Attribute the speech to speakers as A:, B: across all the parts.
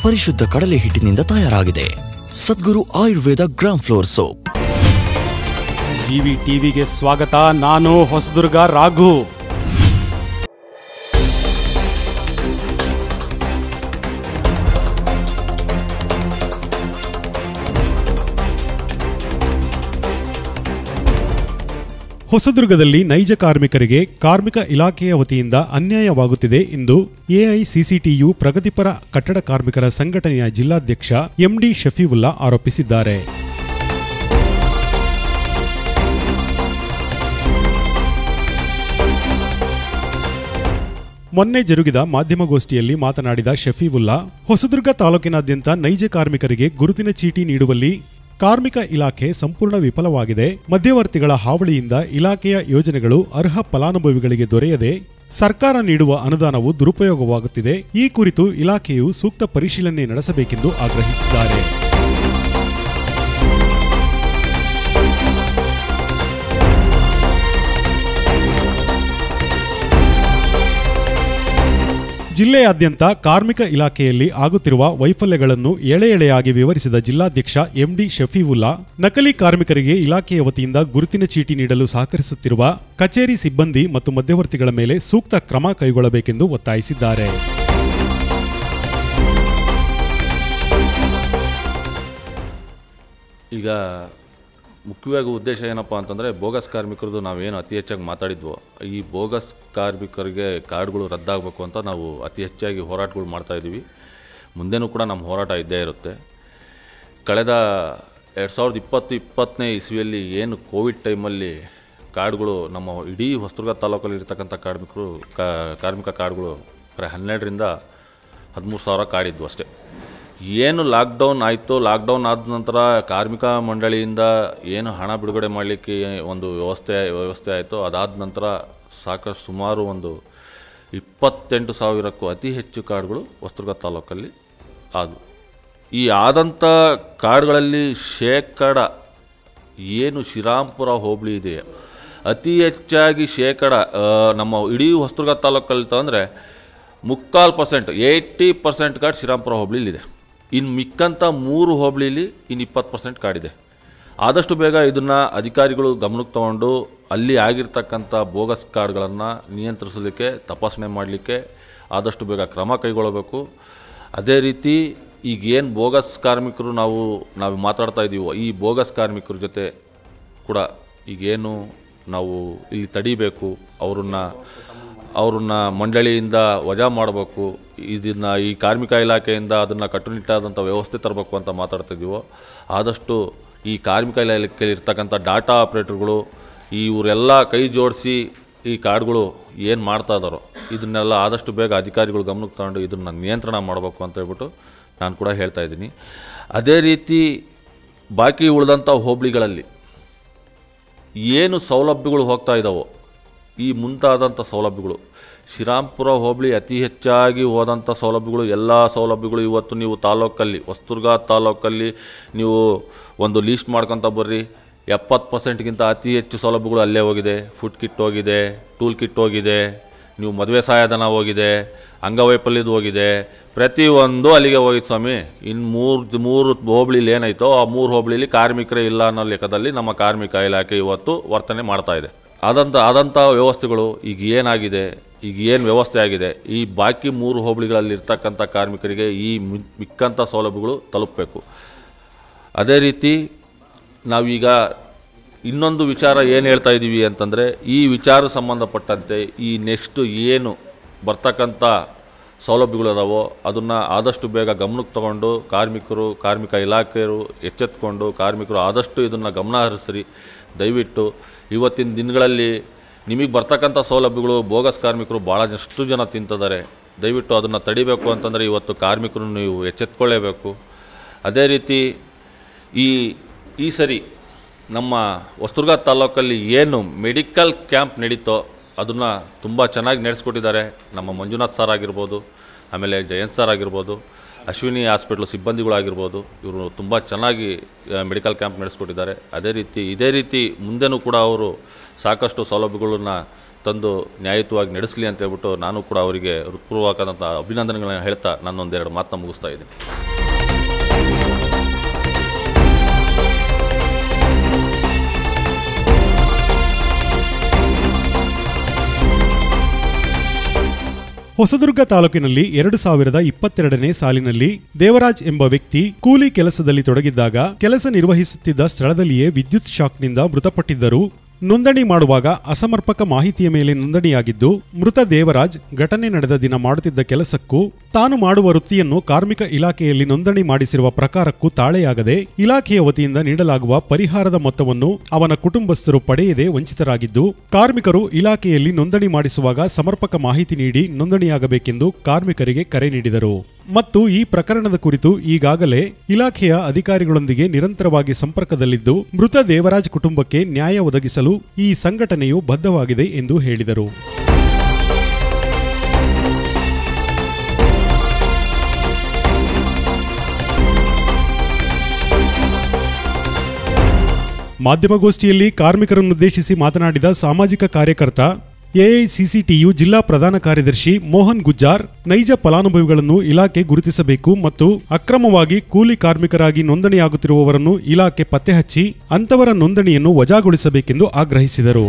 A: ಪರಿಶುದ್ಧ ಕಡಲೆ ಹಿಟ್ಟಿನಿಂದ ತಯಾರಾಗಿದೆ Sadguru Ayurveda gram flour soap
B: GV ಟಿವಿಗೆ ಸ್ವಾಗತ ನಾನು ಹೊಸದುರ್ಗ ರಾಘು ಹೊಸದುರ್ಗದಲ್ಲಿ ನೈಜ ಕಾರ್ಮಿಕರಿಗೆ ಕಾರ್ಮಿಕ ಇಲಾಖೆಯ ವತಿಯಿಂದ ಅನ್ಯಾಯವಾಗುತ್ತಿದೆ ಎಂದು ಎಐಸಿಸಿಟಿಯು ಪ್ರಗತಿಪರ ಕಟ್ಟಡ ಕಾರ್ಮಿಕರ ಸಂಘಟನೆಯ ಜಿಲ್ಲಾಧ್ಯಕ್ಷ ಎಂಡಿ ಶಫೀವುಲ್ಲಾ ಆರೋಪಿಸಿದ್ದಾರೆ ಮೊನ್ನೆ ಜರುಗಿದ ಮಾಧ್ಯಮಗೋಷ್ಠಿಯಲ್ಲಿ ಮಾತನಾಡಿದ ಶಫೀವುಲ್ಲಾ ಹೊಸದುರ್ಗ ತಾಲೂಕಿನಾದ್ಯಂತ ನೈಜ ಕಾರ್ಮಿಕರಿಗೆ ಗುರುತಿನ ಚೀಟಿ ನೀಡುವಲ್ಲಿ ಕಾರ್ಮಿಕ ಇಲಾಖೆ ಸಂಪೂರ್ಣ ವಿಫಲವಾಗಿದೆ ಮಧ್ಯವರ್ತಿಗಳ ಹಾವಳಿಯಿಂದ ಇಲಾಖೆಯ ಯೋಜನೆಗಳು ಅರ್ಹ ಫಲಾನುಭವಿಗಳಿಗೆ ದೊರೆಯದೆ ಸರ್ಕಾರ ನೀಡುವ ಅನುದಾನವು ದುರುಪಯೋಗವಾಗುತ್ತಿದೆ ಈ ಕುರಿತು ಇಲಾಖೆಯು ಸೂಕ್ತ ಪರಿಶೀಲನೆ ನಡೆಸಬೇಕೆಂದು ಆಗ್ರಹಿಸಿದ್ದಾರೆ ಜಿಲ್ಲೆಯಾದ್ಯಂತ ಕಾರ್ಮಿಕ ಇಲಾಖೆಯಲ್ಲಿ ಆಗುತ್ತಿರುವ ವೈಫಲ್ಯಗಳನ್ನು ಎಳೆ ಎಳೆಯಾಗಿ ವಿವರಿಸಿದ ಜಿಲ್ಲಾಧ್ಯಕ್ಷ ಎಂಡಿ ಶಫೀವುಲ್ಲಾ ನಕಲಿ ಕಾರ್ಮಿಕರಿಗೆ ಇಲಾಖೆಯ ವತಿಯಿಂದ ಗುರುತಿನ ಚೀಟಿ ನೀಡಲು ಸಹಕರಿಸುತ್ತಿರುವ ಕಚೇರಿ ಸಿಬ್ಬಂದಿ ಮತ್ತು ಮಧ್ಯವರ್ತಿಗಳ ಮೇಲೆ ಸೂಕ್ತ ಕ್ರಮ ಕೈಗೊಳ್ಳಬೇಕೆಂದು ಒತ್ತಾಯಿಸಿದ್ದಾರೆ
C: ಈಗ ಮುಖ್ಯವಾಗಿ ಉದ್ದೇಶ ಏನಪ್ಪ ಅಂತಂದರೆ ಬೋಗಸ್ ಕಾರ್ಮಿಕರದ್ದು ನಾವೇನು ಅತಿ ಹೆಚ್ಚಾಗಿ ಮಾತಾಡಿದ್ವೋ ಈ ಬೋಗಸ್ ಕಾರ್ಮಿಕರಿಗೆ ಕಾರ್ಡ್ಗಳು ರದ್ದಾಗಬೇಕು ಅಂತ ನಾವು ಅತಿ ಹೆಚ್ಚಾಗಿ ಹೋರಾಟಗಳು ಮಾಡ್ತಾ ಇದ್ದೀವಿ ಮುಂದೆನೂ ಕೂಡ ನಮ್ಮ ಹೋರಾಟ ಇದ್ದೇ ಇರುತ್ತೆ ಕಳೆದ ಎರಡು ಸಾವಿರದ ಇಪ್ಪತ್ತು ಇಪ್ಪತ್ತನೇ ಇಸ್ವಿಯಲ್ಲಿ ಏನು ಕೋವಿಡ್ ಟೈಮಲ್ಲಿ ಕಾರ್ಡ್ಗಳು ನಮ್ಮ ಇಡೀ ಹೊಸದುರ್ಗ ತಾಲೂಕಲ್ಲಿ ಇರ್ತಕ್ಕಂಥ ಕಾರ್ಮಿಕರು ಕಾ- ಕಾರ್ಮಿಕ ಕಾರ್ಡ್ಗಳು ಬರೀ ಹನ್ನೆರಡರಿಂದ ಹದಿಮೂರು ಸಾವಿರ ಕಾಡಿದ್ವು ಅಷ್ಟೇ ಏನು ಲಾಕ್ಡೌನ್ ಆಯಿತು ಲಾಕ್ಡೌನ್ ಆದ ನಂತರ ಕಾರ್ಮಿಕ ಮಂಡಳಿಯಿಂದ ಏನು ಹಣ ಬಿಡುಗಡೆ ಮಾಡಲಿಕ್ಕೆ ಒಂದು ವ್ಯವಸ್ಥೆ ವ್ಯವಸ್ಥೆ ಆಯಿತು ಅದಾದ ನಂತರ ಸಾಕಷ್ಟು ಸುಮಾರು ಒಂದು ಇಪ್ಪತ್ತೆಂಟು ಸಾವಿರಕ್ಕೂ ಅತಿ ಹೆಚ್ಚು ಕಾರ್ಡ್ಗಳು ಹೊಸದುರ್ಗ ತಾಲೂಕಲ್ಲಿ ಆದವು ಈ ಆದಂಥ ಕಾರ್ಡ್ಗಳಲ್ಲಿ ಶೇಕಡ ಏನು ಶ್ರೀರಾಮ್ಪುರ ಹೋಬಳಿ ಇದೆ ಅತಿ ಹೆಚ್ಚಾಗಿ ಶೇಕಡ ಆ, ನಮ್ಮ ಇಡೀ ಹೊಸದುರ್ಗ ತಾಲೂಕಲ್ಲಿ ತಗೊಂಡ್ರೆ ಮುಕ್ಕಾಲು percent eighty percent card Srirampura ಹೋಬಳಿಲಿದೆ ಇನ್ನು ಮಿಕ್ಕಂಥ ಮೂರು ಹೋಬಳಿಲಿ ಇನ್ನು ಇಪ್ಪತ್ತು ಪರ್ಸೆಂಟ್ ಕಾರ್ಡಿದೆ ಆದಷ್ಟು ಬೇಗ ಇದನ್ನು ಅಧಿಕಾರಿಗಳು ಗಮನಕ್ಕೆ ತಗೊಂಡು ಅಲ್ಲಿ ಆಗಿರ್ತಕ್ಕಂಥ ಬೋಗಸ್ ಕಾರ್ಡ್ಗಳನ್ನು ನಿಯಂತ್ರಿಸಲಿಕ್ಕೆ ತಪಾಸಣೆ ಮಾಡಲಿಕ್ಕೆ ಆದಷ್ಟು ಬೇಗ ಕ್ರಮ ಕೈಗೊಳ್ಳಬೇಕು ಅದೇ ರೀತಿ ಈಗ ಏನು ಬೋಗಸ್ ಕಾರ್ಮಿಕರು ನಾವು ನಾವು ಮಾತಾಡ್ತಾ ಇದ್ದೀವೋ ಈ ಬೋಗಸ್ ಕಾರ್ಮಿಕರ ಜೊತೆ ಕೂಡ ಈಗೇನು ನಾವು ಇಲ್ಲಿ ತಡಿಬೇಕು ಅವ್ರನ್ನ ಅವ್ರನ್ನ ಮಂಡಳಿಯಿಂದ ವಜಾ ಮಾಡಬೇಕು ಇದನ್ನು ಈ ಕಾರ್ಮಿಕ ಇಲಾಖೆಯಿಂದ ಅದನ್ನು ಕಟ್ಟುನಿಟ್ಟಾದಂಥ ವ್ಯವಸ್ಥೆ ತರಬೇಕು ಅಂತ ಮಾತಾಡ್ತಾ ಇದ್ದೀವೋ ಆದಷ್ಟು ಈ ಕಾರ್ಮಿಕ ಇಲಾಖೆಯಲ್ಲಿ ಇರ್ತಕ್ಕಂಥ ಡಾಟಾ ಆಪ್ರೇಟರ್ಗಳು ಇವರೆಲ್ಲ ಕೈ ಜೋಡಿಸಿ ಈ ಕಾರ್ಡ್ಗಳು ಏನು ಮಾಡ್ತಾ ಇದ್ದಾರೋ ಇದನ್ನೆಲ್ಲ ಆದಷ್ಟು ಬೇಗ ಅಧಿಕಾರಿಗಳು ಗಮನಕ್ಕೆ ತಗೊಂಡು ಇದನ್ನು ನಿಯಂತ್ರಣ ಮಾಡಬೇಕು ಅಂತ ಹೇಳ್ಬಿಟ್ಟು ನಾನು ಕೂಡ ಹೇಳ್ತಾ ಇದ್ದೀನಿ ಅದೇ ರೀತಿ ಬಾಕಿ ಉಳಿದಂಥ ಹೋಬಳಿಗಳಲ್ಲಿ ಏನು ಸೌಲಭ್ಯಗಳು ಹೋಗ್ತಾ ಇದ್ದಾವೋ ಈ ಮುಂತಾದಂಥ ಸೌಲಭ್ಯಗಳು ಶ್ರೀರಾಮ್ಪುರ ಹೋಬಳಿ ಅತಿ ಹೆಚ್ಚಾಗಿ ಹೋದಂಥ ಸೌಲಭ್ಯಗಳು ಎಲ್ಲ ಸೌಲಭ್ಯಗಳು ಇವತ್ತು ನೀವು ತಾಲೂಕಲ್ಲಿ ಹೊಸದುರ್ಗ ತಾಲೂಕಲ್ಲಿ ನೀವು ಒಂದು ಲೀಸ್ಟ್ ಮಾಡ್ಕೊತ ಬರ್ರಿ ಎಪ್ಪತ್ತು ಪರ್ಸೆಂಟ್ಗಿಂತ ಅತಿ ಹೆಚ್ಚು ಸೌಲಭ್ಯಗಳು ಅಲ್ಲೇ ಹೋಗಿದೆ ಫುಡ್ ಕಿಟ್ ಹೋಗಿದೆ ಟೂಲ್ ಕಿಟ್ ಹೋಗಿದೆ ನೀವು ಮದುವೆ ಸಹಾಯಧನ ಹೋಗಿದೆ ಅಂಗವೈಫಲ್ಯದ ಹೋಗಿದೆ ಪ್ರತಿಯೊಂದು ಅಲ್ಲಿಗೆ ಹೋಗಿತ್ತು ಸ್ವಾಮಿ ಇನ್ನು ಮೂರು ಮೂರು ಹೋಬಳಿಲಿ ಏನಾಯ್ತೋ ಆ ಮೂರು ಹೋಬಳಿಲಿ ಕಾರ್ಮಿಕರೇ ಇಲ್ಲ ಅನ್ನೋ ಲೆಕ್ಕದಲ್ಲಿ ನಮ್ಮ ಕಾರ್ಮಿಕ ಇಲಾಖೆ ಇವತ್ತು ವರ್ತನೆ ಮಾಡ್ತಾ ಇದೆ ಆದಂಥ ಆದಂಥ ವ್ಯವಸ್ಥೆಗಳು ಈಗ ಏನಾಗಿದೆ ಈಗ ಏನು ವ್ಯವಸ್ಥೆ ಆಗಿದೆ ಈ ಬಾಕಿ ಮೂರು ಹೋಬಳಿಗಳಲ್ಲಿ ಇರ್ತಕ್ಕಂಥ ಕಾರ್ಮಿಕರಿಗೆ ಈ ಮಿ- ಮಿಕ್ಕಂಥ ಸೌಲಭ್ಯಗಳು ತಲುಪಬೇಕು ಅದೇ ರೀತಿ ನಾವೀಗ ಇನ್ನೊಂದು ವಿಚಾರ ಏನು ಹೇಳ್ತಾ ಇದ್ದೀವಿ ಅಂತಂದರೆ ಈ ವಿಚಾರ ಸಂಬಂಧಪಟ್ಟಂತೆ ಈ ನೆಕ್ಸ್ಟ್ ಏನು ಬರ್ತಕ್ಕಂಥ ಸೌಲಭ್ಯಗಳು ಅದಾವೋ ಅದನ್ನು ಆದಷ್ಟು ಬೇಗ ಗಮನಕ್ಕೆ ತಗೊಂಡು ಕಾರ್ಮಿಕರು ಕಾರ್ಮಿಕ ಇಲಾಖೆಯರು ಎಚ್ಚೆತ್ಕೊಂಡು ಕಾರ್ಮಿಕರು ಆದಷ್ಟು ಇದನ್ನು ಗಮನ ಹರಿಸ್ರಿ ದಯವಿಟ್ಟು ಇವತ್ತಿನ ದಿನಗಳಲ್ಲಿ ನಿಮಗೆ ಬರ್ತಕ್ಕಂಥ ಸೌಲಭ್ಯಗಳು ಬೋಗಸ್ ಕಾರ್ಮಿಕರು ಭಾಳಷ್ಟು ಜನ ತಿಂತಿದ್ದಾರೆ ದಯವಿಟ್ಟು ಅದನ್ನು ತಡಿಬೇಕು ಅಂತಂದರೆ ಇವತ್ತು ಕಾರ್ಮಿಕರು ನೀವು ಎಚ್ಚೆತ್ಕೊಳ್ಳೇಬೇಕು ಅದೇ ರೀತಿ ಈ ಈ ಸರಿ ನಮ್ಮ ಹೊಸದುರ್ಗ ತಾಲೂಕಲ್ಲಿ ಏನು ಮೆಡಿಕಲ್ ಕ್ಯಾಂಪ್ ನಡೀತೋ ಅದನ್ನು ತುಂಬ ಚೆನ್ನಾಗಿ ನಡೆಸ್ಕೊಟ್ಟಿದ್ದಾರೆ ನಮ್ಮ ಮಂಜುನಾಥ್ ಸರ್ ಆಗಿರ್ಬೋದು ಆಮೇಲೆ ಜಯಂತ್ ಸರ್ ಆಗಿರ್ಬೋದು ಅಶ್ವಿನಿ ಹಾಸ್ಪಿಟ್ಲು ಸಿಬ್ಬಂದಿಗಳಾಗಿರ್ಬೋದು ಇವರು ತುಂಬ ಚೆನ್ನಾಗಿ ಮೆಡಿಕಲ್ ಕ್ಯಾಂಪ್ ನಡೆಸ್ಕೊಟ್ಟಿದ್ದಾರೆ ಅದೇ ರೀತಿ ಇದೇ ರೀತಿ ಮುಂದೆನೂ ಕೂಡ ಅವರು ಸಾಕಷ್ಟು ಸೌಲಭ್ಯಗಳನ್ನ ತಂದು ನ್ಯಾಯಯುತವಾಗಿ ನಡೆಸಲಿ ಅಂತ ಹೇಳ್ಬಿಟ್ಟು ನಾನು ಕೂಡ ಅವರಿಗೆ ಹೃತ್ಪೂರ್ವಕವಾದಂಥ ಅಭಿನಂದನೆಗಳನ್ನ ಹೇಳ್ತಾ ನಾನೊಂದೆರಡು ಮಾತನ್ನ ಮುಗಿಸ್ತಾ ಇದ್ದೀನಿ
B: ಹೊಸದುರ್ಗ ತಾಲೂಕಿನಲ್ಲಿ ಎರಡು ಸಾವಿರದ ಇಪ್ಪತ್ತೆರಡನೇ ಸಾಲಿನಲ್ಲಿ ದೇವರಾಜ್ ಎಂಬ ವ್ಯಕ್ತಿ ಕೂಲಿ ಕೆಲಸದಲ್ಲಿ ತೊಡಗಿದ್ದಾಗ ಕೆಲಸ ನಿರ್ವಹಿಸುತ್ತಿದ್ದ ಸ್ಥಳದಲ್ಲಿಯೇ ವಿದ್ಯುತ್ ಶಾಕ್ನಿಂದ ಮೃತಪಟ್ಟಿದ್ದರು ನೋಂದಣಿ ಮಾಡುವಾಗ ಅಸಮರ್ಪಕ ಮಾಹಿತಿಯ ಮೇಲೆ ನೋಂದಣಿಯಾಗಿದ್ದು ಮೃತ ದೇವರಾಜ್ ಘಟನೆ ನಡೆದ ದಿನ ಮಾಡುತ್ತಿದ್ದ ಕೆಲಸಕ್ಕೂ ತಾನು ಮಾಡುವ ವೃತ್ತಿಯನ್ನು ಕಾರ್ಮಿಕ ಇಲಾಖೆಯಲ್ಲಿ ನೋಂದಣಿ ಮಾಡಿಸಿರುವ ಪ್ರಕಾರಕ್ಕೂ ತಾಳೆಯಾಗದೆ ಇಲಾಖೆಯ ವತಿಯಿಂದ ನೀಡಲಾಗುವ ಪರಿಹಾರದ ಮೊತ್ತವನ್ನು ಅವನ ಕುಟುಂಬಸ್ಥರು ಪಡೆಯದೆ ವಂಚಿತರಾಗಿದ್ದು ಕಾರ್ಮಿಕರು ಇಲಾಖೆಯಲ್ಲಿ ನೋಂದಣಿ ಮಾಡಿಸುವಾಗ ಸಮರ್ಪಕ ಮಾಹಿತಿ ನೀಡಿ ನೋಂದಣಿಯಾಗಬೇಕೆಂದು ಕಾರ್ಮಿಕರಿಗೆ ಕರೆ ನೀಡಿದರು ಮತ್ತು ಈ ಪ್ರಕರಣದ ಕುರಿತು ಈಗಾಗಲೇ ಇಲಾಖೆಯ ಅಧಿಕಾರಿಗಳೊಂದಿಗೆ ನಿರಂತರವಾಗಿ ಸಂಪರ್ಕದಲ್ಲಿದ್ದು ಮೃತ ದೇವರಾಜ್ ಕುಟುಂಬಕ್ಕೆ ನ್ಯಾಯ ಒದಗಿಸಲು ಈ ಸಂಘಟನೆಯು ಬದ್ಧವಾಗಿದೆ ಎಂದು ಹೇಳಿದರು ಮಾಧ್ಯಮಗೋಷ್ಠಿಯಲ್ಲಿ ಕಾರ್ಮಿಕರನ್ನುದ್ದೇಶಿಸಿ ಮಾತನಾಡಿದ ಸಾಮಾಜಿಕ ಕಾರ್ಯಕರ್ತ ಎಐಸಿಸಿಟಿಯು ಜಿಲ್ಲಾ ಪ್ರಧಾನ ಕಾರ್ಯದರ್ಶಿ ಮೋಹನ್ ಗುಜ್ಜಾರ್ ನೈಜ ಫಲಾನುಭವಿಗಳನ್ನು ಇಲಾಖೆ ಗುರುತಿಸಬೇಕು ಮತ್ತು ಅಕ್ರಮವಾಗಿ ಕೂಲಿ ಕಾರ್ಮಿಕರಾಗಿ ನೋಂದಣಿಯಾಗುತ್ತಿರುವವರನ್ನು ಇಲಾಖೆ ಪತ್ತೆ ಹಚ್ಚಿ ಅಂತವರ ನೋಂದಣಿಯನ್ನು ವಜಾಗೊಳಿಸಬೇಕೆಂದು ಆಗ್ರಹಿಸಿದರು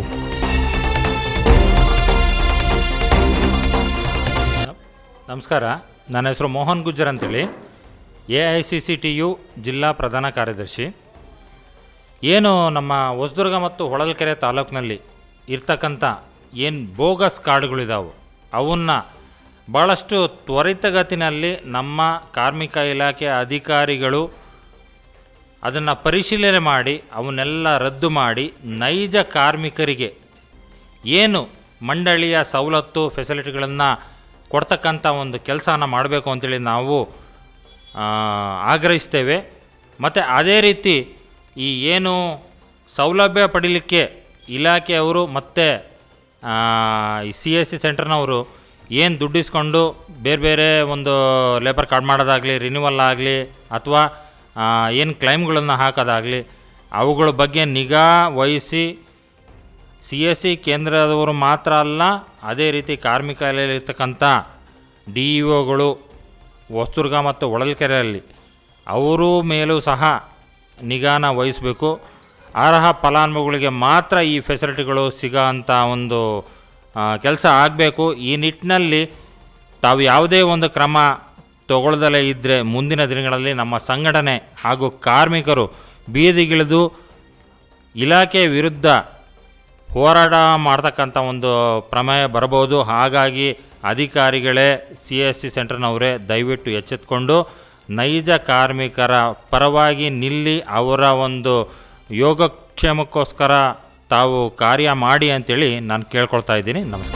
D: ನಮಸ್ಕಾರ ನನ್ನ ಹೆಸರು ಮೋಹನ್ ಗುಜ್ಜರ್ ಅಂತೇಳಿ A I C C T U ಜಿಲ್ಲಾ ಪ್ರಧಾನ ಕಾರ್ಯದರ್ಶಿ ಏನು ನಮ್ಮ ಹೊಸದುರ್ಗ ಮತ್ತು ಹೊಳಲ್ಕೆರೆ ತಾಲೂಕಿನಲ್ಲಿ ಇರ್ತಕ್ಕಂಥ ಏನು ಬೋಗಸ್ ಕಾರ್ಡ್ಗಳಿದಾವೆ ಅವನ್ನ ಭಾಳಷ್ಟು ತ್ವರಿತಗತಿನಲ್ಲಿ ನಮ್ಮ ಕಾರ್ಮಿಕ ಇಲಾಖೆ ಅಧಿಕಾರಿಗಳು ಅದನ್ನು ಪರಿಶೀಲನೆ ಮಾಡಿ ಅವನ್ನೆಲ್ಲ ರದ್ದು ಮಾಡಿ ನೈಜ ಕಾರ್ಮಿಕರಿಗೆ ಏನು ಮಂಡಳಿಯ ಸವಲತ್ತು ಫೆಸಿಲಿಟಿಗಳನ್ನು ಕೊಡ್ತಕ್ಕಂಥ ಒಂದು ಕೆಲಸನ ಮಾಡಬೇಕು ಅಂತೇಳಿ ನಾವು ಆ, ಆಗ್ರಹಿಸ್ತೇವೆ ಮತ್ತು ಅದೇ ರೀತಿ ಈ ಏನು ಸೌಲಭ್ಯ ಪಡೀಲಿಕ್ಕೆ ಇಲಾಖೆಯವರು ಮತ್ತು ಈ ಸಿ ಎಸ್ ಸಿ ಸೆಂಟರ್ನವರು ಏನು ದುಡ್ಡಿಸ್ಕೊಂಡು ಬೇರೆ ಬೇರೆ ಒಂದು ಲೇಬರ್ ಕಾರ್ಡ್ ಮಾಡೋದಾಗಲಿ ರಿನ್ಯೂವಲ್ ಆಗಲಿ ಅಥವಾ ಏನು ಕ್ಲೈಮ್ಗಳನ್ನು ಹಾಕೋದಾಗಲಿ ಅವುಗಳ ಬಗ್ಗೆ ನಿಗಾ ವಹಿಸಿ ಸಿ ಎಸ್ ಸಿ ಕೇಂದ್ರದವರು ಮಾತ್ರ ಅಲ್ಲ ಅದೇ ರೀತಿ ಕಾರ್ಮಿಕ ಇಲಾಖೆಯಲ್ಲಿರ್ತಕ್ಕಂಥ ಡಿ ಇ ಒಗಳು ಹೊಸದುರ್ಗ ಮತ್ತು ಹೊಳಲ್ಕೆರೆಯಲ್ಲಿ ಅವರೂ ಮೇಲೂ ಸಹ ನಿಗಾನ ವಹಿಸಬೇಕು ಅರ್ಹ ಫಲಾನುಭವಿಗಳಿಗೆ ಮಾತ್ರ ಈ ಫೆಸಿಲಿಟಿಗಳು ಸಿಗೋ ಅಂಥ ಒಂದು ಕೆಲಸ ಆಗಬೇಕು ಈ ನಿಟ್ಟಿನಲ್ಲಿ ತಾವು ಯಾವುದೇ ಒಂದು ಕ್ರಮ ತಗೊಳ್ದಲೇ ಇದ್ದರೆ ಮುಂದಿನ ದಿನಗಳಲ್ಲಿ ನಮ್ಮ ಸಂಘಟನೆ ಹಾಗೂ ಕಾರ್ಮಿಕರು ಬೀದಿಗಿಳಿದು ಇಲಾಖೆ ವಿರುದ್ಧ ಹೋರಾಟ ಮಾಡ್ತಕ್ಕಂಥ ಒಂದು ಪ್ರಮೇಯ ಬರಬಹುದು ಹಾಗಾಗಿ ಅಧಿಕಾರಿಗಳೇ ಸಿ ಎಸ್ ಸಿ ಸೆಂಟರ್ನವರೇ ದಯವಿಟ್ಟು ಎಚ್ಚೆತ್ಕೊಂಡು ನೈಜ ಕಾರ್ಮಿಕರ ಪರವಾಗಿ ನಿಲ್ಲಿ ಅವರ ಒಂದು ಯೋಗಕ್ಷೇಮಕ್ಕೋಸ್ಕರ ತಾವು ಕಾರ್ಯ ಮಾಡಿ ಅಂತೇಳಿ ನಾನು ಕೇಳ್ಕೊಳ್ತಾ ಇದ್ದೀನಿ ನಮಸ್ಕಾರ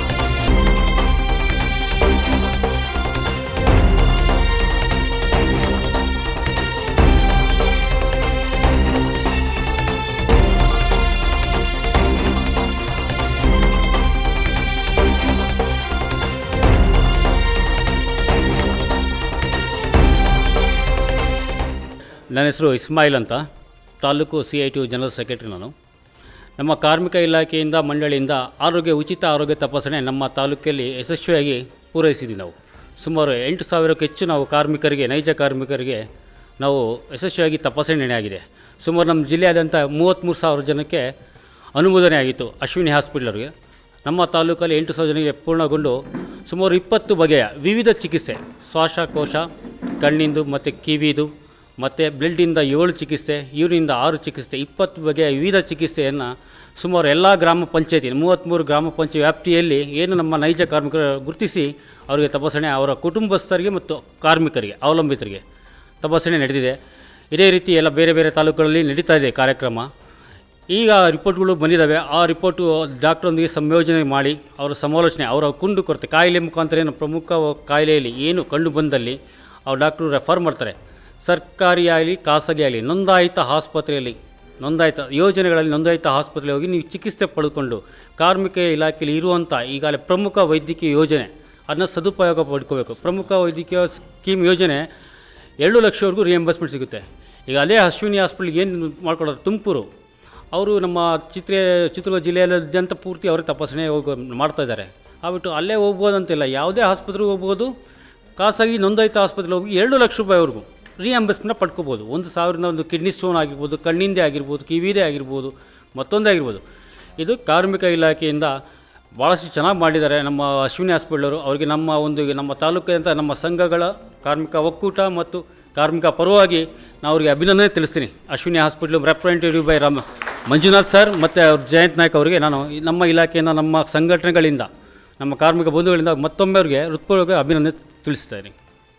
E: ನನ್ನ ಹೆಸರು ಇಸ್ಮಾಯಿಲ್ ಅಂತ taluk C I T U general secretary ನಾನು ನಮ್ಮ ಕಾರ್ಮಿಕ ಇಲಾಖೆಯಿಂದ ಮಂಡಳಿಯಿಂದ ಆರೋಗ್ಯ ಉಚಿತ ಆರೋಗ್ಯ ತಪಾಸಣೆ ನಮ್ಮ ತಾಲೂಕಲ್ಲಿ ಯಶಸ್ವಿಯಾಗಿ ಪೂರೈಸಿದ್ದೀವಿ ನಾವು ಸುಮಾರು ಎಂಟು ಸಾವಿರಕ್ಕೂ ಹೆಚ್ಚು ನಾವು ಕಾರ್ಮಿಕರಿಗೆ ನೈಜ ಕಾರ್ಮಿಕರಿಗೆ ನಾವು ಯಶಸ್ವಿಯಾಗಿ ತಪಾಸಣೆ ಆಗಿದೆ ಸುಮಾರು ನಮ್ಮ ಜಿಲ್ಲೆಯಾದ್ಯಂತ ಮೂವತ್ತ್ಮೂರು ಸಾವಿರ ಜನಕ್ಕೆ ಅನುಮೋದನೆ ಆಗಿತ್ತು ಅಶ್ವಿನಿ ಹಾಸ್ಪಿಟ್ಲರ್ಗೆ ನಮ್ಮ ತಾಲೂಕಲ್ಲಿ ಎಂಟು ಸಾವಿರ ಜನರಿಗೆ ಪೂರ್ಣಗೊಂಡು ಸುಮಾರು ಇಪ್ಪತ್ತು ಬಗೆಯ ವಿವಿಧ ಚಿಕಿತ್ಸೆ ಶ್ವಾಸಕೋಶ ಕಣ್ಣಿಂದು ಮತ್ತು ಕಿವಿದು ಮತ್ತು ಬ್ಲಡ್ಡಿಂದ ಏಳು ಚಿಕಿತ್ಸೆ ಯೂರಿನಿಂದ ಆರು ಚಿಕಿತ್ಸೆ ಇಪ್ಪತ್ತು ಬಗೆಯ ವಿವಿಧ ಚಿಕಿತ್ಸೆಯನ್ನು ಸುಮಾರು ಎಲ್ಲ ಗ್ರಾಮ ಪಂಚಾಯತಿ ಮೂವತ್ತ್ಮೂರು ಗ್ರಾಮ ಪಂಚಾಯತ್ ವ್ಯಾಪ್ತಿಯಲ್ಲಿ ಏನು ನಮ್ಮ ನೈಜ ಕಾರ್ಮಿಕರು ಗುರುತಿಸಿ ಅವರಿಗೆ ತಪಾಸಣೆ ಅವರ ಕುಟುಂಬಸ್ಥರಿಗೆ ಮತ್ತು ಕಾರ್ಮಿಕರಿಗೆ ಅವಲಂಬಿತರಿಗೆ ತಪಾಸಣೆ ನಡೆದಿದೆ ಇದೇ ರೀತಿ ಎಲ್ಲ ಬೇರೆ ಬೇರೆ ತಾಲೂಕುಗಳಲ್ಲಿ ನಡೀತಾ ಇದೆ ಕಾರ್ಯಕ್ರಮ ಈಗ ರಿಪೋರ್ಟ್ಗಳು ಬಂದಿದ್ದಾವೆ ಆ ರಿಪೋರ್ಟು ಡಾಕ್ಟ್ರೊಂದಿಗೆ ಸಂಯೋಜನೆ ಮಾಡಿ ಅವರ ಸಮಾಲೋಚನೆ ಅವರ ಕುಂದು ಕೊರತೆ ಕಾಯಿಲೆ ಮುಖಾಂತರ ಏನು ಪ್ರಮುಖ ಕಾಯಿಲೆಯಲ್ಲಿ ಏನು ಕಂಡು ಬಂದಲ್ಲಿ ಅವ್ರು ಡಾಕ್ಟ್ರು ರೆಫರ್ ಮಾಡ್ತಾರೆ ಸರ್ಕಾರಿ ಆಗಲಿ ಖಾಸಗಿ ಆಗಲಿ ನೋಂದಾಯಿತ ಆಸ್ಪತ್ರೆಯಲ್ಲಿ ನೋಂದಾಯಿತ ಯೋಜನೆಗಳಲ್ಲಿ ನೋಂದಾಯಿತ ಆಸ್ಪತ್ರೆಗೆ ಹೋಗಿ ನೀವು ಚಿಕಿತ್ಸೆ ಪಡೆದುಕೊಂಡು ಕಾರ್ಮಿಕ ಇಲಾಖೆಯಲ್ಲಿ ಇರುವಂಥ ಈಗಾಗಲೇ ಪ್ರಮುಖ ವೈದ್ಯಕೀಯ ಯೋಜನೆ ಅದನ್ನ ಸದುಪಯೋಗ ಪಡ್ಕೋಬೇಕು ಪ್ರಮುಖ ವೈದ್ಯಕೀಯ ಸ್ಕೀಮ್ ಯೋಜನೆ ಎರಡು ಲಕ್ಷವರೆಗೂ ರಿಯಂಬರ್ಸ್ಮೆಂಟ್ ಸಿಗುತ್ತೆ ಈಗ ಅದೇ ಅಶ್ವಿನಿ ಹಾಸ್ಪಿಟ್ಲಿಗೆ ಏನು ಮಾಡ್ಕೊಳ್ಳೋದು ತುಮಕೂರು ಅವರು ನಮ್ಮ ಚಿತ್ರ ಚಿತ್ರದುರ್ಗ ಜಿಲ್ಲೆಯಾದ್ಯಂತ ಪೂರ್ತಿ ಅವರೇ ತಪಾಸಣೆ ಹೋಗೋ ಮಾಡ್ತಾ ಇದ್ದಾರೆ ಆಗ್ಬಿಟ್ಟು ಅಲ್ಲೇ ಹೋಗ್ಬೋದಂತಿಲ್ಲ ಯಾವುದೇ ಆಸ್ಪತ್ರೆಗೆ ಹೋಗ್ಬೋದು ಖಾಸಗಿ ನೋಂದಾಯಿತ ಆಸ್ಪತ್ರೆಗೆ ಹೋಗಿ ಎರಡು ಲಕ್ಷ ರೂಪಾಯಿವರೆಗೂ ರಿಯಂಬರ್ಸ್ಮೆಂಟ್ ಪಡ್ಕೋಬೋದು ಒಂದು ಸಾವಿರದ ಒಂದು ಕಿಡ್ನಿ ಸ್ಟೋನ್ ಆಗಿರ್ಬೋದು ಕಣ್ಣಿಂದೆ ಆಗಿರ್ಬೋದು ಕಿವಿದೇ ಆಗಿರ್ಬೋದು ಮತ್ತೊಂದೇ ಆಗಿರ್ಬೋದು ಇದು ಕಾರ್ಮಿಕ ಇಲಾಖೆಯಿಂದ ಭಾಳಷ್ಟು ಚೆನ್ನಾಗಿ ಮಾಡಿದ್ದಾರೆ ನಮ್ಮ ಅಶ್ವಿನಿ ಹಾಸ್ಪಿಟ್ಲರು ಅವರಿಗೆ ನಮ್ಮ ಒಂದು ನಮ್ಮ ತಾಲೂಕಿನಂಥ ನಮ್ಮ ಸಂಘಗಳ ಕಾರ್ಮಿಕ ಒಕ್ಕೂಟ ಮತ್ತು ಕಾರ್ಮಿಕ ಪರವಾಗಿ ನಾವು ಅವರಿಗೆ ಅಭಿನಂದನೆ ತಿಳಿಸ್ತೀನಿ Ashwini hospital representative by Rama Manjunath sir ಮತ್ತು ಅವ್ರ ಜಯಂತ್ ನಾಯ್ಕ್ ಅವರಿಗೆ ನಾನು ಈ ನಮ್ಮ ಇಲಾಖೆಯಿಂದ ನಮ್ಮ ಸಂಘಟನೆಗಳಿಂದ ನಮ್ಮ ಕಾರ್ಮಿಕ ಬಂಧುಗಳಿಂದ ಮತ್ತೊಮ್ಮೆ ಅವರಿಗೆ ಹೃತ್ಪೂರ್ವಕ ಅಭಿನಂದನೆ ತಿಳಿಸ್ತಾ ಇದ್ದೀನಿ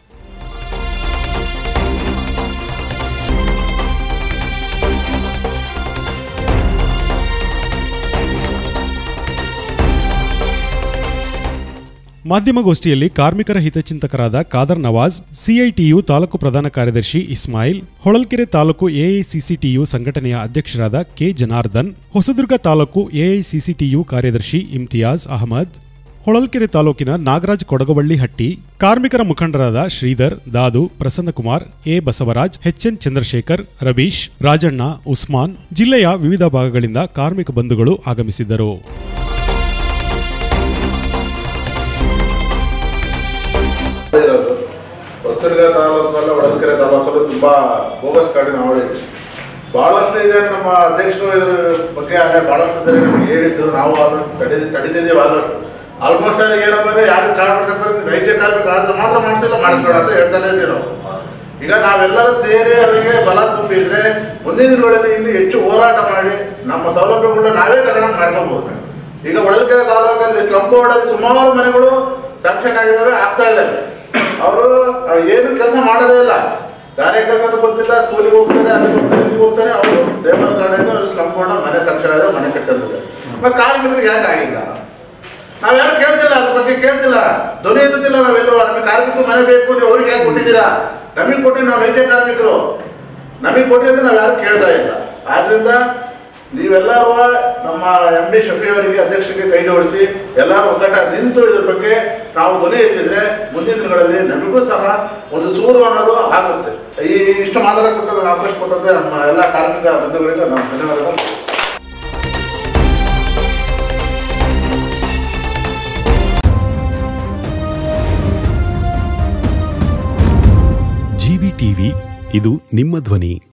B: ಮಾಧ್ಯಮಗೋಷ್ಠಿಯಲ್ಲಿ ಕಾರ್ಮಿಕರ ಹಿತಚಿಂತಕರಾದ ಖಾದರ್ ನವಾಜ್ ಸಿಐಟಿಯು ತಾಲೂಕು ಪ್ರಧಾನ ಕಾರ್ಯದರ್ಶಿ ಇಸ್ಮಾಯಿಲ್ ಹೊಳಲ್ಕೆರೆ ತಾಲೂಕು ಎಐಸಿಸಿಟಿಯು ಸಂಘಟನೆಯ ಅಧ್ಯಕ್ಷರಾದ ಕೆ ಜನಾರ್ದನ್ ಹೊಸದುರ್ಗ ತಾಲೂಕು ಎಐಸಿಸಿಟಿಯು ಕಾರ್ಯದರ್ಶಿ ಇಮ್ತಿಯಾಜ್ ಅಹಮದ್ ಹೊಳಲ್ಕೆರೆ ತಾಲೂಕಿನ ನಾಗರಾಜ್ ಕೊಡಗವಳ್ಳಿ ಹಟ್ಟಿ ಕಾರ್ಮಿಕರ ಮುಖಂಡರಾದ ಶ್ರೀಧರ್ ದಾದು ಪ್ರಸನ್ನಕುಮಾರ್ ಎ ಬಸವರಾಜ್ ಎಚ್ಎನ್ ಚಂದ್ರಶೇಖರ್ ರವೀಶ್ ರಾಜಣ್ಣ ಉಸ್ಮಾನ್ ಜಿಲ್ಲೆಯ ವಿವಿಧ ಭಾಗಗಳಿಂದ ಕಾರ್ಮಿಕ ಬಂಧುಗಳು ಆಗಮಿಸಿದ್ದರು
F: ಇರೋದು ಹೊಸದುರ್ಗ ತಾಲೂಕಲ್ಲ ಹೊಳಲ್ಕೆರೆ ತಾಲೂಕಲ್ಲೂ ತುಂಬ ಬೋಗಸ್ ಕಾಡಿನ ಹಾವಳಿ ಇದೆ ಭಾಳಷ್ಟು ಇದೆ ನಮ್ಮ ಅಧ್ಯಕ್ಷರು ಇದ್ರ ಬಗ್ಗೆ ಅಲ್ಲೇ ಭಾಳಷ್ಟು ಸರಿ ನಮ್ಗೆ ಹೇಳಿದ್ರು ನಾವು ಅದನ್ನು ತಡಿ ತಡಿತಿದ್ದೀವಿ ಆದಷ್ಟು ಆಲ್ಮೋಸ್ಟ್ ಅಲ್ಲಿ ಏನಪ್ಪ ಅಂದ್ರೆ ಯಾರು ಕಾರ್ಡ್ ಮಾಡ್ತಾರೆ ನೈಜ ಕಾರ್ಮಿಕ ಆದ್ರೆ ಮಾತ್ರ ಮಾಡ್ತಿಲ್ಲ ಮಾಡಿಸ್ಬೇಡ ಅಂತ ಹೇಳ್ತಾನೆ ಇದ್ದೀವಿ ನಾವು ಈಗ ನಾವೆಲ್ಲರೂ ಸೇರಿ ಅವರಿಗೆ ಬಲ ತುಂಬಿದ್ರೆ ಮುಂದಿನ ದಿನಗಳಲ್ಲಿ ಇಲ್ಲಿ ಹೆಚ್ಚು ಹೋರಾಟ ಮಾಡಿ ನಮ್ಮ ಸೌಲಭ್ಯಗಳನ್ನ ನಾವೇ ತಗೊಂಡು ಮಾಡ್ಕೊಬೋದು ಈಗ ಹೊಳಲ್ಕೆರೆ ತಾಲೂಕಲ್ಲಿ ಸ್ಲಮ್ ಬೋರ್ಡಲ್ಲಿ ಸುಮಾರು ಮನೆಗಳು ಸ್ಯಾಂಕ್ಷನ್ ಆಗಿದ್ದಾವೆ ಆಗ್ತಾ ಇದ್ದಾವೆ ಅವರು ಏನು ಕೆಲಸ ಮಾಡೋದೇ ಇಲ್ಲ ಬೇರೆ ಕೆಲಸ ಗೊತ್ತಿಲ್ಲ ಸ್ಕೂಲಿಗೆ ಹೋಗ್ತಾರೆ ಅಲ್ಲಿಗೆ ಹೋಗ್ತಾರೆ ಇಲ್ಲಿಗೆ ಹೋಗ್ತಾರೆ ಅವರು ಲೇಬರ್ ಕಾರ್ಡ್ ಸ್ಲಮ್ ಬೋರ್ಡ್ ಮನೆ ಸ್ಯಾಂಕ್ಷನ್ ಆಗಿದೆ ಮನೆ ಕಟ್ಟಿರ್ತದೆ ಮತ್ತೆ ಕಾರ್ಮಿಕರಿಗೆ ಯಾಕೆ ಆಗಿಲ್ಲ ನಾವ್ಯಾರು ಕೇಳ್ತಿಲ್ಲ ಅದ್ರ ಬಗ್ಗೆ ಕೇಳ್ತಿಲ್ಲ ಧ್ವನಿ ಎತ್ತುತ್ತಿಲ್ಲ ನಾವೆಲ್ಲೋ ನಮಗೆ ಕಾರ್ಮಿಕರು ಮನೆ ಬೇಕು ನೀವು ಅವ್ರಿಗೆ ಯಾಕೆ ಕೊಟ್ಟಿದ್ದೀರಾ ನಮಗೆ ಕೊಟ್ಟು ನಾವು ನೈಜ ಕಾರ್ಮಿಕರು ನಮಗೆ ಕೊಟ್ರಿ ಅಂತ ನಾವು ಯಾರು ಕೇಳ್ತಾ ಇಲ್ಲ ಆದ್ರಿಂದ ನೀವೆಲ್ಲರೂ ನಮ್ಮ ಎಂ ಡಿ ಶಫಿ ಅವರಿಗೆ ಅಧ್ಯಕ್ಷರಿಗೆ ಕೈ ಜೋಡಿಸಿ ಎಲ್ಲರೂ ಒಗ್ಗಟ್ಟ ನಿಂತು ಇದ್ರ ಬಗ್ಗೆ ನಾವು ಧ್ವನಿ ಎತ್ತಿದ್ರೆ ಮುಂದಿನ ದಿನಗಳಲ್ಲಿ ನಮಗೂ ಸಹ ಒಂದು ಸೂರು ಅನ್ನೋದು ಆಗುತ್ತೆ ಈ ಇಷ್ಟು ಮಾತಾಡ ಕೊಟ್ಟದ್ದು ಅವಕಾಶ ಕೊಟ್ಟಂತೆ ನಮ್ಮ ಎಲ್ಲ ಕಾರ್ಮಿಕ ಬಂಧುಗಳಿಗೆ ನಾವು ಧನ್ಯವಾದಗಳು
G: ಜಿವಿ ಟಿವಿ ಇದು ನಿಮ್ಮ ಧ್ವನಿ